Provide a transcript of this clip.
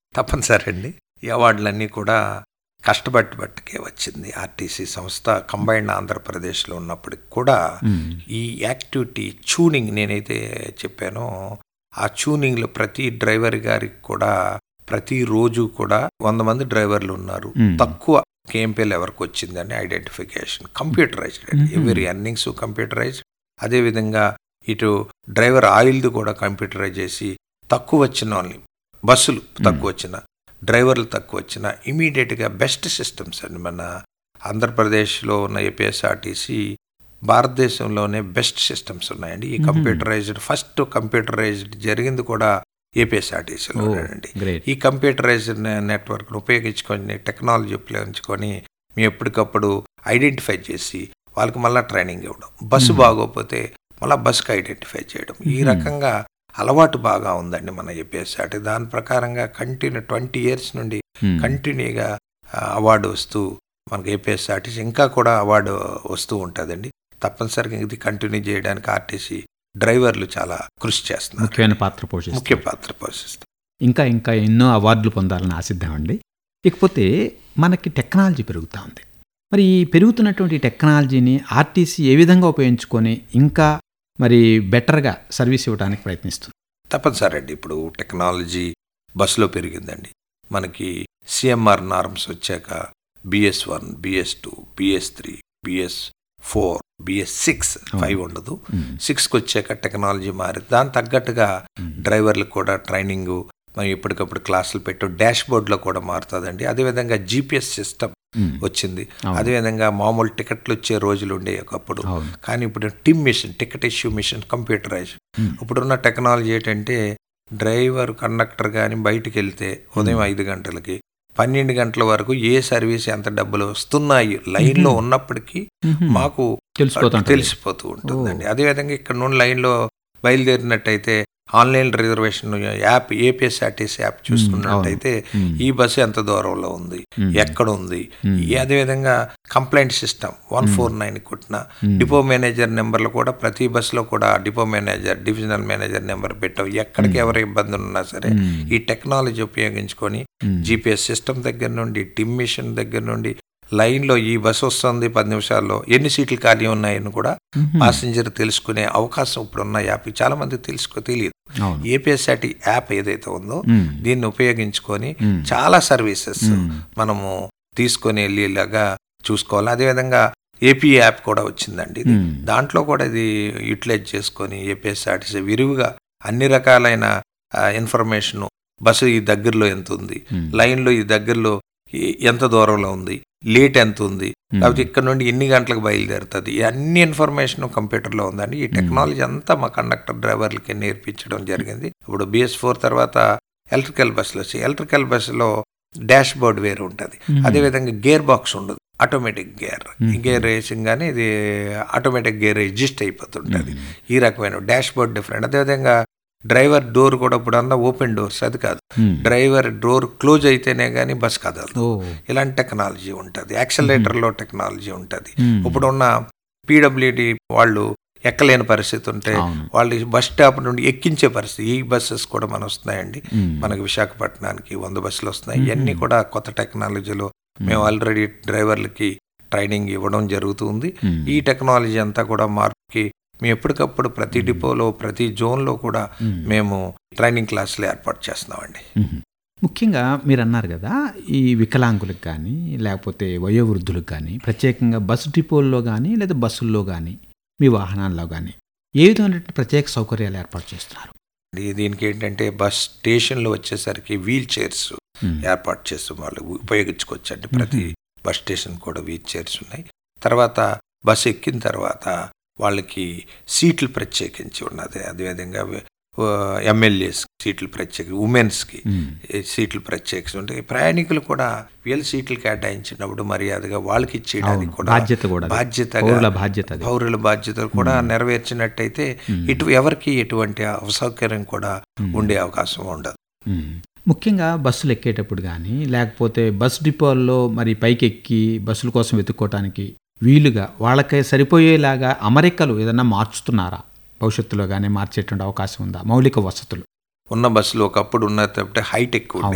తప్పనిసరి అండి ఈ అవార్డులన్నీ కూడా కష్టపట్టి బట్టుకే వచ్చింది ఆర్టీసీ సంస్థ కంబైన్డ్ ఆంధ్రప్రదేశ్లో ఉన్నప్పటికి కూడా మ్మ్. ఈ యాక్టివిటీ ట్యూనింగ్ నేనైతే చెప్పానో ఆ ట్యూనింగ్లో ప్రతి డ్రైవర్ గారికి కూడా ప్రతిరోజు కూడా వంద మంది డ్రైవర్లు ఉన్నారు మ్మ్. తక్కువ కేఎంపీఎల్ ఎవరికి వచ్చిందని ఐడెంటిఫికేషన్ కంప్యూటరైజ్డ్ మ్మ్. ఎవరి ఎర్నింగ్స్ కంప్యూటరైజ్డ్ అదేవిధంగా ఇటు డ్రైవర్ ఆయిల్ది కూడా కంప్యూటరైజ్ చేసి తక్కువ వచ్చిన వాళ్ళని బస్సులు తక్కువ వచ్చిన డ్రైవర్లు తక్కువ వచ్చిన ఇమీడియట్గా బెస్ట్ సిస్టమ్స్ అండి మన ఆంధ్రప్రదేశ్లో ఉన్న ఏపీఎస్ఆర్టీసీ భారతదేశంలోనే బెస్ట్ సిస్టమ్స్ ఉన్నాయండి ఈ మ్మ్. కంప్యూటరైజ్డ్ ఫస్ట్ కంప్యూటరైజ్డ్ జరిగింది కూడా ఏపీఎస్ఆర్టీసీలో ఓ, అండి గ్రేట్ ఈ కంప్యూటరైజ్డ్ నెట్వర్క్ను ఉపయోగించుకొని టెక్నాలజీ ఉపయోగించుకొని మేము ఎప్పటికప్పుడు ఐడెంటిఫై చేసి వాళ్ళకి మళ్ళీ ట్రైనింగ్ ఇవ్వడం బస్సు మ్మ్. బాగోకపోతే మళ్ళీ బస్సుకి ఐడెంటిఫై చేయడం ఈ మ్మ్. రకంగా అలవాటు బాగా ఉందండి మన ఏపీఎస్ఆర్టీ దాని ప్రకారంగా కంటిన్యూ ట్వంటీ ఇయర్స్ నుండి మ్మ్. కంటిన్యూగా అవార్డు వస్తూ మనకి ఏపీఎస్ఆర్టీసీ ఇంకా కూడా అవార్డు వస్తూ ఉంటుందండి తప్పనిసరిగా ఇది కంటిన్యూ చేయడానికి ఆర్టీసీ డ్రైవర్లు చాలా కృషి చేస్తున్నారు ముఖ్యమైన పాత్ర పోషిస్తుంది ముఖ్య పాత్ర పోషిస్తారు ఇంకా ఇంకా ఎన్నో అవార్డులు పొందాలని ఆశిద్దామండి ఇకపోతే మనకి టెక్నాలజీ పెరుగుతూ ఉంది మరి ఈ పెరుగుతున్నటువంటి టెక్నాలజీని ఆర్టీసీ ఏ విధంగా ఉపయోగించుకొని ఇంకా మరి బెటర్గా సర్వీస్ ఇవ్వడానికి ప్రయత్నిస్తుంది తప్పనిసరి అండి ఇప్పుడు టెక్నాలజీ బస్సులో పెరిగిందండి మనకి సిఎంఆర్ నార్మ్స్ వచ్చాక BS one BS two BS three BS four BS six five ఉండదు సిక్స్కి వచ్చాక టెక్నాలజీ మారి దాని తగ్గట్టుగా డ్రైవర్లకు కూడా ట్రైనింగ్ మనం ఎప్పటికప్పుడు క్లాసులు పెట్టు డాష్ బోర్డ్లో కూడా మారుతుందండి అదేవిధంగా జీపీఎస్ సిస్టమ్ వచ్చింది అవును. అదేవిధంగా మామూలు టికెట్లు వచ్చే రోజులు ఉండే ఒకప్పుడు అవును కానీ ఇప్పుడు TIM machine ticket issue machine computerise మ్మ్. ఇప్పుడున్న టెక్నాలజీ ఏంటంటే డ్రైవర్ కండక్టర్ కానీ బయటికి వెళ్తే ఉదయం ఐదు గంటలకి పన్నెండు గంటల వరకు ఏ సర్వీస్ ఎంత డబ్బులు వస్తున్నాయి లైన్లో మ్మ్. ఉన్నప్పటికీ మ్మ్. మాకు తెలిసిపోతుంటుంది. తెలిసిపోతూ ఉంటుందండి అదేవిధంగా ఇక్కడ నుండి లైన్లో బయలుదేరినట్టయితే online reservation app APSRTC app చూసుకున్నట్టయితే మ్మ్. ఈ బస్సు ఎంత దూరంలో ఉంది మ్మ్. ఎక్కడ ఉంది మ్మ్. ఈ అదేవిధంగా complaint system one four nine కొట్టిన మ్మ్. డిపో మేనేజర్ నెంబర్లు కూడా ప్రతి బస్సులో కూడా depot manager divisional manager number పెట్టాం ఎక్కడికి ఎవరు ఇబ్బందులు ఉన్నా సరే మ్మ్. ఈ టెక్నాలజీ ఉపయోగించుకొని మ్మ్. జీపీఎస్ సిస్టమ్ దగ్గర నుండి టిమ్ మిషన్ దగ్గర నుండి లైన్లో ఈ బస్సు వస్తుంది పది నిమిషాల్లో ఎన్ని సీట్లు ఖాళీ ఉన్నాయని కూడా మ్మ్. పాసింజర్ తెలుసుకునే అవకాశం ఇప్పుడున్న యాప్ చాలా మంది తెలుసుకో తెలియదు అవును ఏపీఎస్ఆర్టీ యాప్ ఏదైతే ఉందో మ్మ్. దీన్ని ఉపయోగించుకొని మ్మ్. చాలా సర్వీసెస్ మ్మ్. మనము తీసుకొని వెళ్ళేలాగా చూసుకోవాలి అదేవిధంగా ఏపీ యాప్ కూడా వచ్చిందండి ఇది. మ్మ్. దాంట్లో కూడా ఇది యూటిలైజ్ చేసుకొని ఏపీఎస్ఆర్టీసీ విరివిగా అన్ని రకాలైన ఇన్ఫర్మేషన్ బస్సు ఈ దగ్గరలో ఎంత ఉంది మ్మ్. లైన్లో ఈ దగ్గరలో ఈ- ఎంత దూరంలో ఉంది లేట్ ఎంత ఉంది మ్మ్. కాబట్టి ఇక్కడ నుండి ఎన్ని గంటలకు బయలుదేరుతుంది ఈ అన్ని ఇన్ఫర్మేషన్ కంప్యూటర్లో ఉందండి ఈ టెక్నాలజీ అంతా మా కండక్టర్ డ్రైవర్లకి నేర్పించడం జరిగింది ఇప్పుడు బిఎస్ ఫోర్ తర్వాత ఎలక్ట్రికల్ బస్సులు వచ్చాయి ఎలక్ట్రికల్ బస్సులో డాష్ బోర్డ్ వేరు ఉంటుంది మ్మ్. అదేవిధంగా గేర్ బాక్స్ ఉండదు ఆటోమేటిక్ గేర్ మ్మ్. గేర్ రేసింగ్ కానీ ఇది ఆటోమేటిక్ గేర్ అడ్జస్ట్ అయిపోతుంటుంది మ్మ్. ఈ రకమైన డాష్ బోర్డ్ డిఫరెంట్ అదేవిధంగా డ్రైవర్ డోర్ కూడా ఇప్పుడు అన్న ఓపెన్ డోర్స్ అది కాదు మ్మ్. డ్రైవర్ డోర్ క్లోజ్ అయితేనే కానీ బస్ కదలదు ఓ ఇలాంటి టెక్నాలజీ ఉంటుంది యాక్సలరేటర్లో టెక్నాలజీ ఉంటుంది మ్మ్. ఇప్పుడున్న పీడబ్ల్యూడి వాళ్ళు ఎక్కలేని పరిస్థితి ఉంటే అవును. వాళ్ళు బస్ స్టాప్ నుండి ఎక్కించే పరిస్థితి ఈ బస్సెస్ కూడా మన వస్తున్నాయండి మ్మ్. మనకి విశాఖపట్నానికి వంద బస్సులు వస్తున్నాయి ఇవన్నీ కూడా కొత్త టెక్నాలజీలో మేము ఆల్రెడీ డ్రైవర్లకి ట్రైనింగ్ ఇవ్వడం జరుగుతుంది మ్మ్. ఈ టెక్నాలజీ అంతా కూడా మార్పుకి మేము ఎప్పటికప్పుడు ప్రతి డిపోలో ప్రతి జోన్లో కూడా మ్మ్. మేము ట్రైనింగ్ క్లాసులు ఏర్పాటు చేస్తున్నామండి మ్మ్. ముఖ్యంగా మీరు అన్నారు కదా ఈ వికలాంగులకు కానీ లేకపోతే వయోవృద్ధులకు కానీ ప్రత్యేకంగా బస్సు డిపోల్లో కానీ లేదా బస్సుల్లో కానీ మీ వాహనాల్లో కానీ ఏ విధమైనటువంటి ప్రత్యేక సౌకర్యాలు ఏర్పాటు చేస్తున్నారు ఈ- దీనికి ఏంటంటే బస్ స్టేషన్లో వచ్చేసరికి వీల్ చైర్స్ మ్మ్. ఏర్పాటు చేస్తాం వాళ్ళు ఉపయోగించుకోవచ్చు అండి ప్రతి బస్ స్టేషన్ కూడా వీల్ చైర్స్ ఉన్నాయి తర్వాత బస్ ఎక్కిన తర్వాత వాళ్ళకి సీట్లు ప్రత్యేకించి ఉన్నది అదేవిధంగా ఎమ్మెల్యేస్ సీట్లు ప్రత్యేక ఉమెన్స్కి మ్మ్. సీట్లు ప్రత్యేకించి ఉంటాయి ప్రయాణికులు కూడా వీళ్ళ సీట్లు కేటాయించినప్పుడు మర్యాదగా వాళ్ళకి ఇచ్చేయడానికి అవును. కూడా బాధ్యత కూడా అది. బాధ్యతగా పౌరుల బాధ్యత అది. పౌరుల బాధ్యతలు కూడా నెరవేర్చినట్టయితే మ్మ్. ఇటు ఎవరికి ఎటువంటి అసౌకర్యం కూడా మ్మ్. ఉండే అవకాశం ఉండదు మ్మ్. ముఖ్యంగా బస్సులు ఎక్కేటప్పుడు కానీ లేకపోతే బస్ డిపోల్లో మరి పైకి ఎక్కి బస్సుల కోసం వెతుక్కోవటానికి వీలుగా వాళ్ళకి సరిపోయేలాగా అమరికలు ఏదన్నా మార్చుతున్నారా భవిష్యత్తులో కానీ మార్చేటువంటి అవకాశం ఉందా మౌలిక వసతులు ఉన్న బస్సులు ఒకప్పుడు ఉన్నప్పుడు హైట్ ఎక్కువ ఉండేది